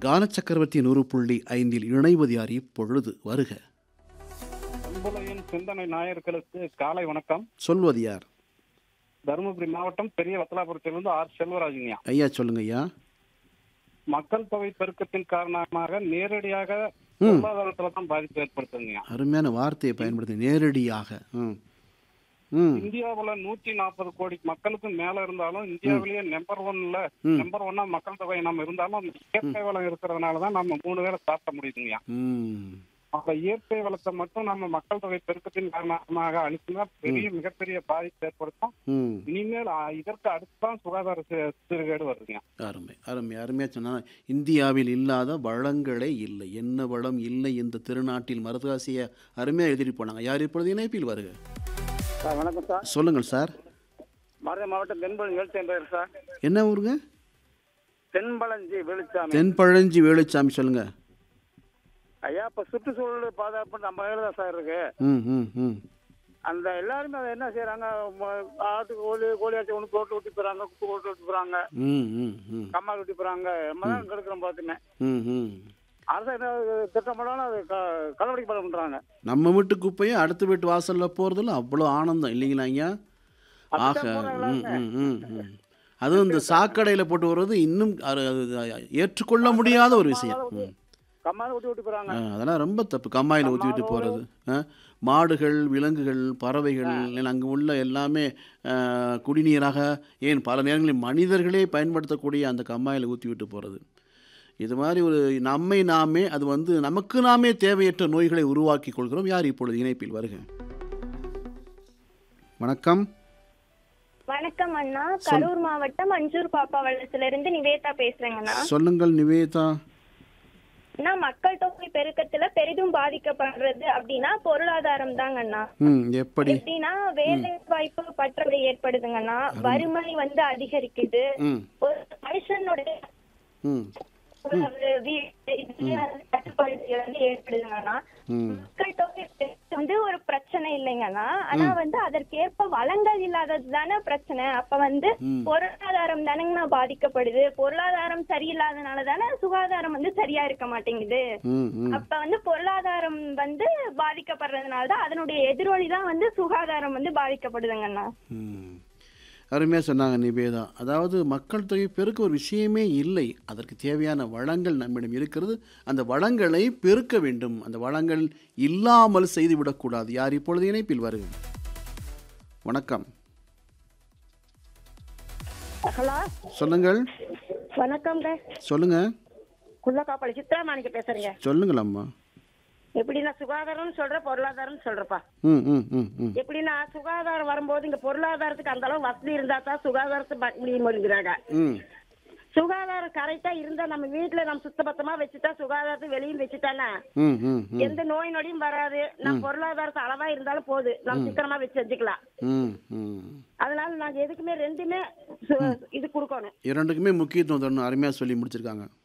கான சக்கரவர்த்தி நூறு புள்ளி ஐந்தில் இணைவது யார் இப்பொழுது வருக அன்புலையின் சிந்தனை நாயர்களுக்கு காலை வணக்கம் சொல்வது யார் தருமபுரி மாவட்டம் பெரிய வத்தலாபுரத்திலிருந்து ஆர் செல்வராஜுங்கய்யா ஐயா சொல்லுங்க ஐயா மக்கள் தொகை பெருக்கத்தின் காரணமாக நேரடியாக பொருளாதாரத்துல தான் பாதிப்பு ஏற்படுத்துங்கய்யா அருமையான வார்த்தையை பயன்படுத்தி நேரடியாக ம் ம் இந்தியாவுல நூத்தி நாற்பது கோடி மக்களுக்கு மேல இருந்தாலும் இந்தியாவிலேயே நம்பர் ஒன்ல நம்பர் ஒன்னா மக்கள் தொகை நம்ம இருந்தாலும் இயற்கை வளம் இருக்கிறதுனாலதான் நம்ம மூணு வேளை சாப்பிட முடியுதுங்கய்யா ம் அப்ப இயற்கை வளத்தை மட்டும் நம்ம மக்கள் தொகை பெருக்கத்தின் காரணமாக அழிச்சுனா பெரிய மிகப்பெரிய பாதிப்பு ஏற்படுத்தும் ம் இனிமேல் ஆ, இதற்கு அடுத்துதான் சுகாதார சீ- சீர்கேடு வருதுங்க அருமை அருமை அருமையாக சொன்னால் இந்தியாவில் இல்லாத வளங்களே இல்லை என்ன வளம் இல்லை இந்த திருநாட்டில் மருதகாசியை அருமையாக எழுதிட்டு போனாங்க யார் இப்பொழுது இணைப்பில் வருக சார் வணக்கம் சார் சொல்லுங்கள் சார் மதுரை மாவட்டம் தென்பழஞ்சி வெளிச்சாமி பேர் சார் என்ன ஊருங்க தென்பழஞ்சி வெளிச்சாமி தென்பழஞ்சி வேலுச்சாமி சொல்லுங்க ஐயா இப்ப சுற்றுச்சூழல் பாதுகாப்பு நம்ம கையில தான் சார் இருக்கு ம் ம் ம் அந்த எல்லாருமே அதை என்ன செய்யறாங்க ஆட்டுக்கு கோழி கோழியாச்சும் ஒன்று போட்டு ஊட்டி போறாங்க குப்பு போட்டு ஊட்டி போறாங்க ம் ம் ம் கம்மா ஊட்டி போறாங்க நம்ம தான் கெடுக்கிறோம் பார்த்துமே ம் ம் அரசு என்ன திட்டம் பண்ணாலும் அது கலவடி பண்ண பண்றாங்க நம்ம வீட்டு குப்பையும் அடுத்த வீட்டு வாசலில் போகிறதுல அவ்வளோ ஆனந்தம் இல்லைங்களா ஐயா ஆக ம் ம் ம் ம் அதுவும் இந்த சாக்கடையில் போட்டு வர்றது இன்னும் அது- அது ஏற்றுக்கொள்ள முடியாத ஒரு விஷயம் ம் கம்மால ஊட்டி ஊட்டி போறாங்க ஆ, அதெல்லாம் ரொம்ப தப்பு கம்மாயில் ஊற்றிவிட்டு போகிறது மாடுகள் விலங்குகள் பறவைகள் அங்கே உள்ள எல்லாமே ஆ, குடிநீராக ஏன் பல நேரங்களில் மனிதர்களே பயன்படுத்தக்கூடிய அந்த கம்மாயில் ஊற்றிவிட்டு போகிறது இது மாதிரி ஒரு நம்மை நாமே அது வந்து நமக்கு நாமே தேவையற்ற நோய்களை உருவாக்கி கொள்கிறோம் யார் இப்பொழுது இணைப்பில் வருக வணக்கம் வணக்கம் அண்ணா கரூர் மாவட்டம் அஞ்சூர் பாப்பாவளத்துல இருந்து நிவேதா பேசுறேங்கண்ணா சொல்லுங்கள் நிவேதா அண்ணா மக்கள் தொகை பெருக்கத்துல பெரிதும் பாதிக்கப்படுறது அப்படின்னா பொருளாதாரம் தாங்கண்ணா ம் எப்படி எப்படின்னா வேலை வாய்ப்பு பற்றாக்குறை ஏற்படுதுங்கண்ணா வறுமை வந்து அதிகரிக்குது ம் ஒரு மனுஷனோட ம் ஒரு வீட்டு இதுலயே வந்து கட்டுப்பாடு வந்து ஏற்படுதுங்கண்ணா ம் மக்கள் தொகை பெருக்கம் வந்து ஒரு பிரச்சனை இல்லைங்கண்ணா ஆனா வந்து அதற்கேற்ப வளங்கள் இல்லாதது தானே பிரச்சனை அப்ப வந்து பொருளாதாரம் தானேங்கண்ணா பாதிக்கப்படுது பொருளாதாரம் சரியில்லாதனால தானே சுகாதாரம் வந்து சரியா இருக்க மாட்டேங்குது ம் ம் அப்ப வந்து பொருளாதாரம் வந்து பாதிக்கப்படுறதுனால தான் அதனுடைய எதிரொலி தான் வந்து சுகாதாரம் வந்து பாதிக்கப்படுதுங்கண்ணா ம். அருமையாக சொன்னாங்க நிவேதா அதாவது மக்கள் தொகை பெருக்க ஒரு விஷயமே இல்லை அதற்கு தேவையான வளங்கள் நம்மிடம் இருக்கிறது அந்த வளங்களை பெருக்க வேண்டும் அந்த வளங்கள் இல்லாமல் செய்து விடக்கூடாது யார் இப்பொழுது இணைப்பில் வருக வணக்கம் ஹலோ சொல்லுங்கள் வணக்கம்ங்க சொல்லுங்க குள்ளக்காப்பாளி சித்ராமாணிக்க பேசுறீங்க சொல்லுங்கள் அம்மா எப்படின்னா சுகாதாரம்னு சொல்ற பொருளாதாரம்னு சொல்றப்பா ம் ம் ம் ம் எப்படின்னா சுகாதாரம் வரும்போது இங்க பொருளாதாரத்துக்கு அந்த அளவு வசதி இருந்தா தான் சுகாதாரத்தை பார்க்க முடியுங்கிறாங்க ம் சுகாதாரம் கரெக்டா இருந்தா நம்ம வீட்டுல நம்ம சுத்தபத்தமா வச்சுட்டா சுகாதாரத்தை வெளியும் வச்சுட்டானா ம் ம் ம் எந்த நோய் நொடியும் வராது நம்ம பொருளாதாரத்தை அளவா இருந்தாலும் போது நம்ம சிக்கனமா வச்சு செஞ்சுக்கலாம் ம் ம் அதனால நாங்க எதுக்குமே ரெண்டுமே சு- இது கொடுக்கணும் இரண்டுக்குமே முக்கியத்துவம் தரணும் அருமையாக சொல்லி முடிச்சிருக்காங்க